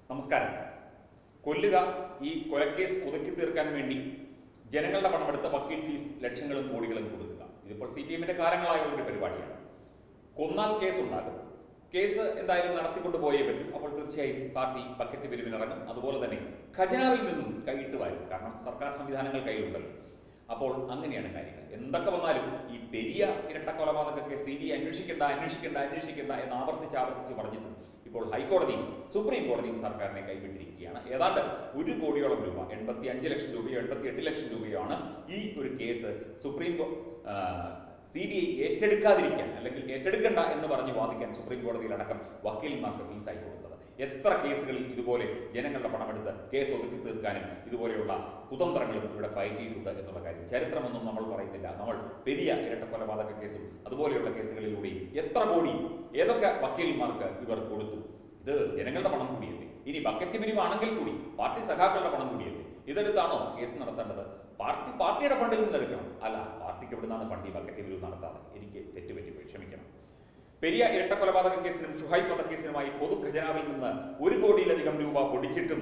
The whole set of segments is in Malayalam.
നമസ്കാരം കൊല്ലുക ഈ കൊലക്കേസ് ഒതുക്കി തീർക്കാൻ വേണ്ടി ജനങ്ങളുടെ പണമെടുത്ത വക്കീൽ ഫീസ് ലക്ഷങ്ങളും കോടികളും കൊടുക്കുക ഇതിപ്പോൾ സി പി എമ്മിന്റെ കാലങ്ങളായുള്ള ഒരു പരിപാടിയാണ് കൊന്നാൽ കേസ് ഉണ്ടാകും കേസ് എന്തായാലും നടത്തിക്കൊണ്ട് പോയേ പറ്റും അപ്പോൾ തീർച്ചയായും പാർട്ടി ബക്കറ്റ് പിരിവിനിറങ്ങും അതുപോലെ തന്നെ ഖജനാവിൽ നിന്നും കൈയിട്ട് വരും കാരണം സർക്കാർ സംവിധാനങ്ങൾ കയ്യിലുണ്ടല്ലോ അപ്പോൾ അങ്ങനെയാണ് കാര്യങ്ങൾ എന്തൊക്കെ വന്നാലും ഈ പെരിയ ഇരട്ട കൊലപാതകಕ್ಕೆ സി ബി അന്വേഷിക്കേണ്ട അന്വേഷിക്കേണ്ട അന്വേഷിക്കേണ്ട എന്ന് ആവർത്തിച്ച് ആവർത്തിച്ച് പറഞ്ഞിട്ടും ഇപ്പോൾ ഹൈക്കോടതിയും സുപ്രീം കോടതിയും സർക്കാരിനെ കൈവിട്ടിരിക്കുകയാണ് ഏതാണ്ട് ഒരു കോടിയോളം രൂപ എൺപത്തി അഞ്ച് ലക്ഷം രൂപയോ എൺപത്തി എട്ട് ലക്ഷം രൂപയാണ് ഈ ഒരു കേസ് സുപ്രീം കോ സി ബി ഐ ഏറ്റെടുക്കാതിരിക്കാൻ അല്ലെങ്കിൽ ഏറ്റെടുക്കണ്ട എന്ന് പറഞ്ഞ് വാദിക്കാൻ സുപ്രീം കോടതിയിലടക്കം വക്കീൽമാർക്ക് ഫീസായി കൊടുത്തത് എത്ര കേസുകളിൽ ഇതുപോലെ ജനങ്ങളുടെ പണമെടുത്ത് കേസ് ഒതുക്കി തീർക്കാനും ഇതുപോലെയുള്ള കുതന്ത്രങ്ങളും ഇവിടെ പയറ്റിയിട്ടുണ്ട് എന്നുള്ള കാര്യം ചരിത്രമൊന്നും നമ്മൾ പറയുന്നില്ല നമ്മൾ പെരിയ ഇരട്ട കൊലപാതക കേസും അതുപോലെയുള്ള കേസുകളിലൂടെയും എത്ര കോടി ഏതൊക്കെ വക്കീൽമാർക്ക് ഇവർ കൊടുത്തു ഇത് ജനങ്ങളുടെ പണം കൂടിയല്ലേ ഇനി ബക്കറ്റ് പിരിവാണെങ്കിൽ കൂടി പാർട്ടി സഖാക്കളുടെ പണം കൂടിയല്ലേ ഇതെടുത്താണോ കേസ് നടത്തേണ്ടത് പാർട്ടി പാർട്ടിയുടെ ഫണ്ടിൽ നിന്ന് എടുക്കണം അല്ല പാർട്ടിക്ക് എവിടുന്നാണ് ഫണ്ട് ഈ ബക്കറ്റ് പിരിവ് നടത്താതെ എനിക്ക് തെറ്റുപറ്റിപ്പോയി ക്ഷമിക്കണം പെരിയ ഇരട്ട കൊലപാതക കേസിനും ഷുഹൈബ് വധക്കേസിനുമായി പൊതുഖജനാവിൽ നിന്ന് ഒരു കോടിയിലധികം രൂപ പൊടിച്ചിട്ടും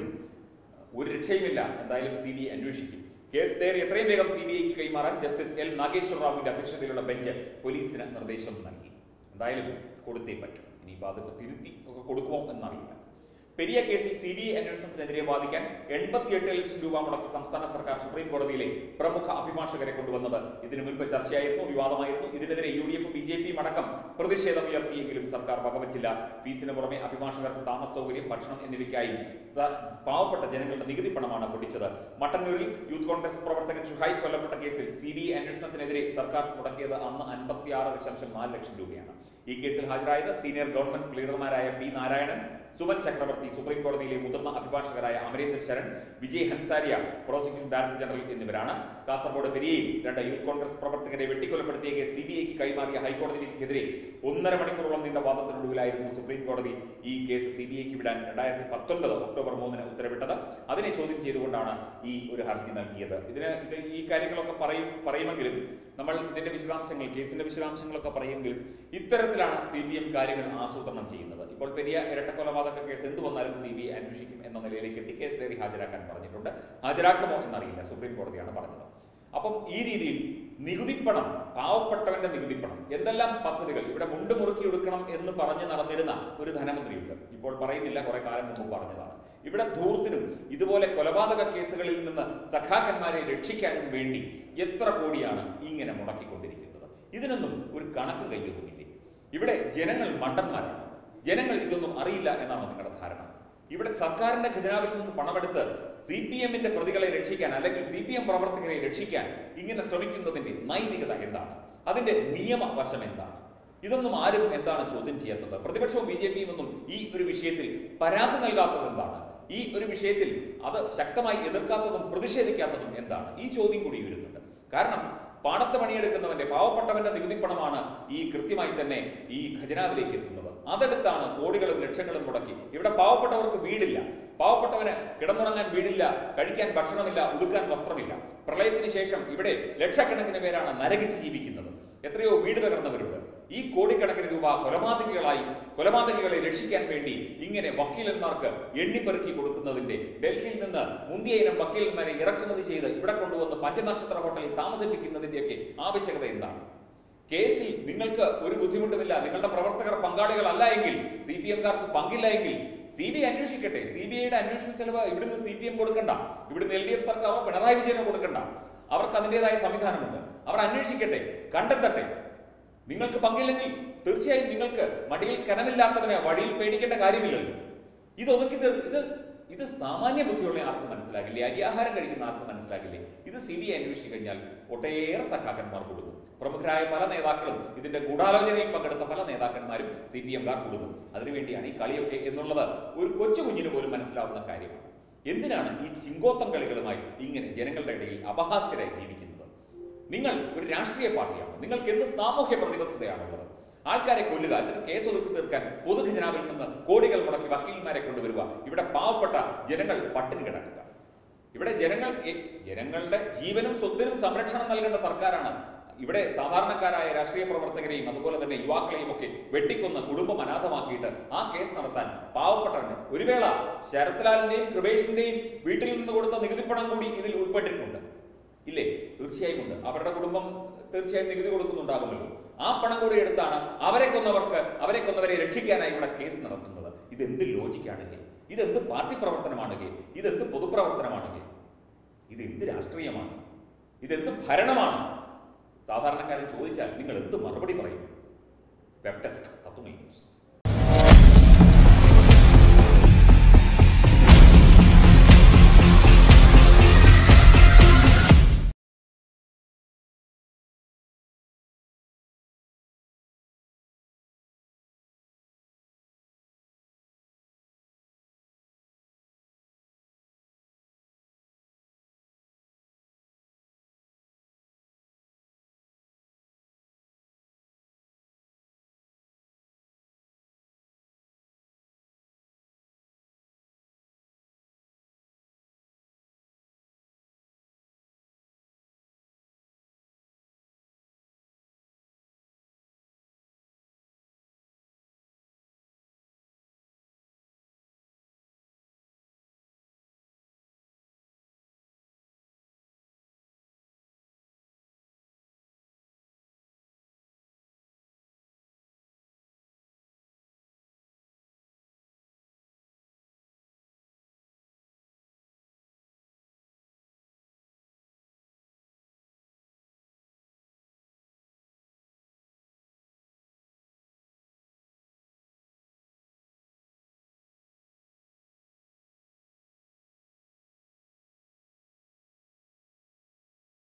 ഒരു രക്ഷയുമില്ല എന്തായാലും സി ബി ഐ അന്വേഷിക്കും കേസ് ഡയറി എത്രയും വേഗം സി ബി ഐക്ക് കൈമാറാൻ ജസ്റ്റിസ് എൽ നാഗേശ്വര റാവുവിന്റെ അധ്യക്ഷതയിലുള്ള ബെഞ്ച് പോലീസിന് നിർദ്ദേശം നൽകി എന്തായാലും കൊടുത്തേ പറ്റും ഇനിയിപ്പോൾ അതിപ്പോൾ തിരുത്തി ഒക്കെ കൊടുക്കുമോ എന്നറിയില്ല പെരിയ കേസിൽ സി ബി ഐ അന്വേഷണത്തിനെതിരെ വാദിക്കാൻ എൺപത്തിയെട്ട് ലക്ഷം രൂപ മുടക്കി സംസ്ഥാന സർക്കാർ സുപ്രീം കോടതിയിലെ പ്രമുഖ അഭിഭാഷകരെ കൊണ്ടുവന്നത് ഇതിനു മുൻപ് ചർച്ചയായിരുന്നു വിവാദമായിരുന്നു ഇതിനെതിരെ യു ഡി എഫും ബി ജെ പിയും അടക്കം പ്രതിഷേധം ഉയർത്തിയെങ്കിലും സർക്കാർ വകവച്ചില്ല ഫീസിന് പുറമെ അഭിഭാഷകർക്ക് താമസ സൗകര്യം ഭക്ഷണം എന്നിവയ്ക്കായി സ- പാവപ്പെട്ട ജനങ്ങളുടെ നികുതി പണമാണ് പൊടിച്ചത് മട്ടന്നൂരിൽ യൂത്ത് കോൺഗ്രസ് പ്രവർത്തകൻ ഷുഹൈബ് കൊല്ലപ്പെട്ട കേസിൽ സി ബി ഐ അന്വേഷണത്തിനെതിരെ സർക്കാർ മുടക്കിയത് അന്ന് അൻപത്തി ആറ് ദശാംശം നാല് ലക്ഷം രൂപയാണ് ഈ കേസിൽ ഹാജരായത് സീനിയർ ഗവൺമെന്റ് പ്ലീഡർമാരായ പി നാരായണൻ സുമൻ ചക്രവർത്തി സുപ്രീം കോടതിയിലെ മുതിർന്ന അഭിഭാഷകരായ Amarinder Sharan Vijay Hansaria prosecution director general എന്നിവരാണ് കാസർഗോഡ് പെരിയയിൽ രണ്ട് യൂത്ത് കോൺഗ്രസ് പ്രവർത്തകരെ വെട്ടിക്കൊലപ്പെടുത്തിയ കേസ് സി ബി ഐക്ക് കൈമാറിയ ഹൈക്കോടതി വിധിക്കെതിരെ ഒന്നര മണിക്കൂറോളം നീണ്ട വാദത്തിനൊടുവിലായിരുന്നു സുപ്രീം കോടതി ഈ കേസ് സി ബി ഐക്ക് വിടാൻ രണ്ടായിരത്തി പത്തൊൻപത് ഒക്ടോബർ മൂന്നിന് ഉത്തരവിട്ടത് അതിനെ ചോദ്യം ചെയ്തുകൊണ്ടാണ് ഈ ഒരു ഹർജി നൽകിയത് ഇതിന് ഇത് ഈ കാര്യങ്ങളൊക്കെ പറയും പറയുമെങ്കിലും നമ്മൾ ഇതിന്റെ വിശദാംശങ്ങൾ കേസിന്റെ വിശദാംശങ്ങളൊക്കെ പറയുമെങ്കിലും ഇത്തരത്തിലാണ് സി ബി എം കാര്യങ്ങൾ ആസൂത്രണം ചെയ്യുന്നത് ഇപ്പോൾ പെരിയ ഇരട്ട കൊലപാതക കേസ് എന്ത് വന്നാലും സി ബി ഐ അന്വേഷിക്കും എന്ന നിലയിലേക്ക് എത്തി കേസ് ഡയറി ഹാജരാക്കാൻ പറഞ്ഞിട്ടുണ്ട് ഹാജരാക്കുമോ എന്നറിയില്ല സുപ്രീം കോടതിയാണ് പറഞ്ഞത് അപ്പം ഈ രീതിയിൽ നികുതിപ്പണം പാവപ്പെട്ടവന്റെ നികുതിപ്പണം എന്തെല്ലാം പദ്ധതികൾ ഇവിടെ മുണ്ട് മുറുക്കി എടുക്കണം എന്ന് പറഞ്ഞു നടന്നിരുന്ന ഒരു ധനമന്ത്രിയുണ്ട് ഇപ്പോൾ പറയുന്നില്ല കുറെ കാലം മുമ്പ് പറഞ്ഞതാണ് ഇവിടെ ധൂർത്തിനും ഇതുപോലെ കൊലപാതക കേസുകളിൽ നിന്ന് സഖാക്കന്മാരെ രക്ഷിക്കാനും വേണ്ടി എത്ര കോടിയാണ് ഇങ്ങനെ മുടക്കിക്കൊണ്ടിരിക്കുന്നത് ഇതിനൊന്നും ഒരു കണക്കും കയ്യൊന്നുമില്ലേ ഇവിടെ ജനങ്ങൾ മണ്ടന്മാരാണ് ജനങ്ങൾ ഇതൊന്നും അറിയില്ല എന്നാണ് നിങ്ങളുടെ ധാരണ ഇവിടെ സർക്കാരിന്റെ ഖജനാവിൽ നിന്ന് പണമെടുത്ത് സി പി എമ്മിന്റെ പ്രതികളെ രക്ഷിക്കാൻ അല്ലെങ്കിൽ സി പി എം പ്രവർത്തകരെ രക്ഷിക്കാൻ ഇങ്ങനെ ശ്രമിക്കുന്നതിന്റെ നൈതികത എന്താണ് അതിന്റെ നിയമവശം എന്താണ് ഇതൊന്നും ആരും എന്താണ് ചോദ്യം ചെയ്യാത്തത് പ്രതിപക്ഷവും ബി ജെ പിയും ഒന്നും ഈ ഒരു വിഷയത്തിൽ പരാതി നൽകാത്തത് എന്താണ് ഈ ഒരു വിഷയത്തിൽ അത് ശക്തമായി എതിർക്കാത്തതും പ്രതിഷേധിക്കാത്തതും എന്താണ് ഈ ചോദ്യം കൂടി വരുന്നുണ്ട് കാരണം പാടത്ത് പണിയെടുക്കുന്നവന്റെ പാവപ്പെട്ടവന്റെ നികുതിപ്പണമാണ് ഈ കൃത്യമായി തന്നെ ഈ ഖജനാവിലേക്ക് എത്തുന്നത് അതെടുത്താണ് കോടികളും ലക്ഷങ്ങളും മുടക്കി ഇവിടെ പാവപ്പെട്ടവർക്ക് വീടില്ല പാവപ്പെട്ടവന് കിടന്നുറങ്ങാൻ വീടില്ല കഴിക്കാൻ ഭക്ഷണമില്ല ഉടുക്കാൻ വസ്ത്രമില്ല പ്രളയത്തിന് ശേഷം ഇവിടെ ലക്ഷക്കണക്കിന് പേരാണ് നരകിച്ച് ജീവിക്കുന്നത് എത്രയോ വീട് തകർന്നവരുണ്ട് ഈ കോടിക്കണക്കിന് രൂപ കൊലപാതകികളായി കൊലപാതകികളെ രക്ഷിക്കാൻ വേണ്ടി ഇങ്ങനെ വക്കീലന്മാർക്ക് എണ്ണിപ്പെറുക്കി കൊടുക്കുന്നതിന്റെ ഡൽഹിയിൽ നിന്ന് മുന്തിയ ഇനം വക്കീലന്മാരെ ഇറക്കുമതി ചെയ്ത് ഇവിടെ കൊണ്ടുവന്ന് പഞ്ചനക്ഷത്ര ഹോട്ടലിൽ താമസിപ്പിക്കുന്നതിന്റെയൊക്കെ ആവശ്യകത എന്താണ് കേസിൽ നിങ്ങൾക്ക് ഒരു ബുദ്ധിമുട്ടുമില്ല നിങ്ങളുടെ പ്രവർത്തകർ പങ്കാളികളല്ല എങ്കിൽ സി പി എംകാർക്ക് പങ്കില്ല എങ്കിൽ സി ബി ഐ അന്വേഷിക്കട്ടെ സി ബി ഐയുടെ അന്വേഷണ ചെലവ് ഇവിടുന്ന് സി പി എം കൊടുക്കണ്ട ഇവിടുന്ന് എൽ ഡി എഫ് സർക്കാരോ പിണറായി വിജയനോ കൊടുക്കണ്ട അവർക്ക് അതിൻ്റെതായ സംവിധാനമുണ്ട് അവർ അന്വേഷിക്കട്ടെ കണ്ടെത്തട്ടെ നിങ്ങൾക്ക് പങ്കില്ലെങ്കിൽ തീർച്ചയായും നിങ്ങൾക്ക് മടിയിൽ കനമില്ലാത്തവന് വഴിയിൽ പേടിക്കേണ്ട കാര്യമില്ലല്ലോ ഇത് ഒതുക്കി തീർ ഇത് ഇത് സാമാന്യ ബുദ്ധിയുള്ള ആർക്കും മനസ്സിലാകില്ലേ അരിയാഹാരം കഴിക്കുന്ന ആർക്കും മനസ്സിലാകില്ലേ ഇത് സി ബി ഐ അന്വേഷിച്ചു കഴിഞ്ഞാൽ ഒട്ടേറെ സഖാക്കന്മാർ കൊടുക്കും പ്രമുഖരായ പല നേതാക്കളും ഇതിന്റെ ഗൂഢാലോചനയിൽ പങ്കെടുത്ത പല നേതാക്കന്മാരും സി പി എംകാർ കൊടുക്കും അതിനുവേണ്ടിയാണ് ഈ കളിയൊക്കെ എന്നുള്ളത് ഒരു കൊച്ചു കുഞ്ഞിന് പോലും മനസ്സിലാവുന്ന കാര്യമാണ് എന്തിനാണ് ഈ ചിങ്കോത്തം കളികളുമായി ഇങ്ങനെ ജനങ്ങളുടെ ഇടയിൽ അപഹാസ്യരായി ജീവിക്കുന്നത് നിങ്ങൾ ഒരു രാഷ്ട്രീയ പാർട്ടിയാണ് നിങ്ങൾക്ക് എന്ത് സാമൂഹ്യ പ്രതിബദ്ധതയാണുള്ളത് ആൾക്കാരെ കൊല്ലുക എന്നിട്ട് കേസ് ഒതുക്കി തീർക്കാൻ പൊതുഖജനാവിൽ നിന്ന് കോടികൾ മുടക്കി വക്കീൽമാരെ കൊണ്ടുവരിക ഇവിടെ പാവപ്പെട്ട ജനങ്ങൾ പട്ടിണി കിടക്കുക ഇവിടെ ജനങ്ങൾ എ- ജനങ്ങളുടെ ജീവനും സ്വത്തിനും സംരക്ഷണം നൽകേണ്ട സർക്കാരാണ് ഇവിടെ സാധാരണക്കാരായ രാഷ്ട്രീയ പ്രവർത്തകരെയും അതുപോലെ തന്നെ യുവാക്കളെയും ഒക്കെ വെട്ടിക്കൊന്ന് കുടുംബം അനാഥമാക്കിയിട്ട് ആ കേസ് നടത്താൻ പാവപ്പെട്ടവന് ഒരു വേള ശരത്ലാലിന്റെയും കൃപേഷിന്റെയും വീട്ടിൽ നിന്ന് കൊടുത്ത നികുതി പണം കൂടി ഇതിൽ ഉൾപ്പെട്ടിട്ടുണ്ട് ഇല്ലേ തീർച്ചയായും ഉണ്ട് അവരുടെ കുടുംബം തീർച്ചയായും നികുതി കൊടുക്കുന്നുണ്ടാകുമല്ലോ ആ പണം കൂടി എടുത്താണ് അവരെ കൊന്നവർക്ക് അവരെ കൊന്നവരെ രക്ഷിക്കാനായി ഇവിടെ കേസ് നടത്തുന്നത് ഇതെന്ത് ലോജിക്കാണ് ഹേ ഇതെന്ത് പാർട്ടി പ്രവർത്തനമാണ് ഹേ ഇതെന്ത് പൊതുപ്രവർത്തനമാണ് ഹേ ഇത് എന്ത് രാഷ്ട്രീയമാണ് ഇതെന്ത് ഭരണമാണ് സാധാരണക്കാരൻ ചോദിച്ചാൽ നിങ്ങൾ എന്ത് മറുപടി പറയും വെബ് ഡെസ്ക് തത്വമേ ന്യൂസ്